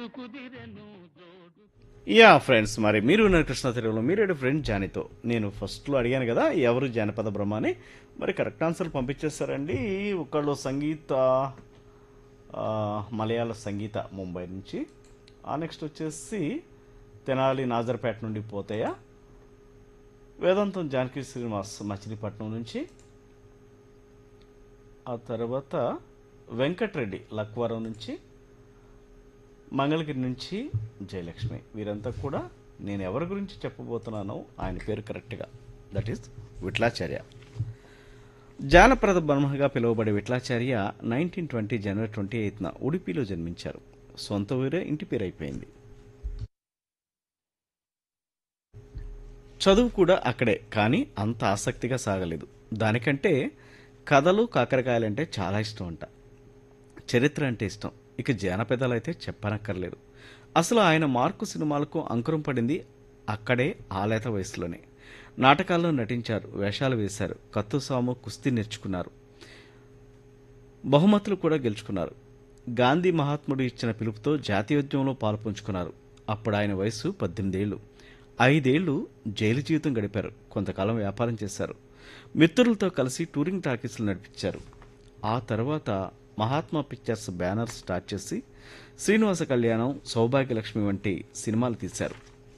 yeah friends మరి మీరు ఉన్నారు కృష్ణ తెలుగులో మీరేడు ఫ్రెండ్ జానితో నేను ఫస్ట్లో అడిగాను కదా ఎవరు జానపద బ్రహ్మ అని మరి కరెక్ట్ ఆన్సర్ పంపించేస్తారండి ఒకళ్ళు సంగీత ఆ, మలయాళ సంగీత ముంబై నుంచి ఆ నెక్స్ట్ వచ్చేసి తెనాలి నాజర్పేట నుండి పోతయ్య వేదాంతం జానకి శ్రీనివాస్ మచిలీపట్నం నుంచి ఆ తర్వాత వెంకట్రెడ్డి లక్వరం నుంచి మంగళగిరి నుంచి జయలక్ష్మి వీరంతా కూడా నేను ఎవరి గురించి చెప్పబోతున్నానో ఆయన పేరు కరెక్ట్గా దట్ ఈస్ విట్లాచార్య జానపద బ్రహ్మగా పిలువబడే Vitlacharya nineteen twenty January twenty ఎయిత్న ఉడిపిలో జన్మించారు సొంత ఊరే ఇంటి పేరు అయిపోయింది చదువు కూడా అక్కడే కానీ అంత ఆసక్తిగా సాగలేదు దానికంటే కథలు కాకరకాయలంటే చాలా ఇష్టం అంట చరిత్ర అంటే ఇష్టం ఇక జానపదాలు అయితే చెప్పనక్కర్లేదు అసలు ఆయన మార్కు సినిమాలకు అంకురం పడింది అక్కడే ఆలేత వయసులోనే నాటకాల్లో నటించారు వేషాలు వేశారు కత్తుసాము కుస్తీ నేర్చుకున్నారు బహుమతులు కూడా గెలుచుకున్నారు గాంధీ మహాత్ముడు ఇచ్చిన పిలుపుతో జాతీయోద్యమంలో పాల్పంచుకున్నారు అప్పుడు ఆయన వయసు పద్దెనిమిదేళ్లు ఐదేళ్లు జైలు జీవితం గడిపారు కొంతకాలం వ్యాపారం చేశారు మిత్రులతో కలిసి టూరింగ్ టాకీస్లు నడిపించారు ఆ తర్వాత మహాత్మా పిక్చర్స్ బ్యానర్ స్టార్ట్ చేసి శ్రీనివాస కళ్యాణం సౌభాగ్యలక్ష్మి వంటి సినిమాలు తీశారు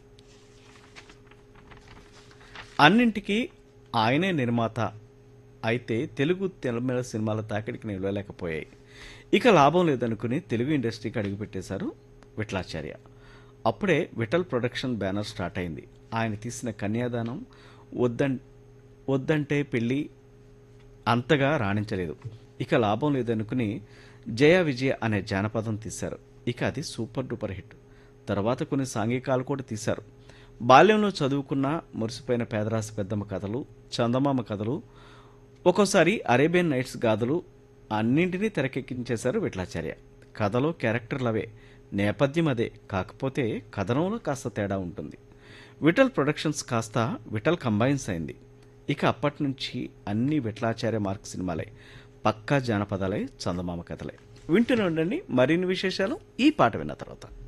అన్నింటికీ ఆయనే నిర్మాత అయితే తెలుగు తమిళ సినిమాల తాకిడికి నిలవలేకపోయాయి ఇక లాభం లేదనుకుని తెలుగు ఇండస్ట్రీకి అడుగుపెట్టేశారు విఠలాచార్య అప్పుడే విఠల్ ప్రొడక్షన్ బ్యానర్ స్టార్ట్ అయింది ఆయన తీసిన కన్యాదానం వద్దం వద్దంటే పెళ్ళి అంతగా రాణించలేదు ఇక లాభం లేదనుకుని జయ విజయ అనే జానపదం తీశారు ఇక అది సూపర్ డూపర్ హిట్ తర్వాత కొన్ని సాంఘికాలు కూడా తీశారు బాల్యంలో చదువుకున్న మురిసిపోయిన పేదరాశి పెద్దమ్మ కథలు చందమామ కథలు ఒక్కోసారి అరేబియన్ నైట్స్ గాథలు అన్నింటినీ తెరకెక్కించేశారు విఠలాచార్య కథలో క్యారెక్టర్లు అవే నేపథ్యం అదే కాకపోతే కథనంలో కాస్త తేడా ఉంటుంది విఠల్ ప్రొడక్షన్స్ కాస్త విఠల్ కంబైన్స్ అయింది ఇక అప్పటి నుంచి అన్ని విఠలాచార్య మార్క్ సినిమాలే పక్కా జానపదాలే చందమామ కథలే వింటూనే ఉండండి మరిన్ని విశేషాలు ఈ పాట విన్న తర్వాత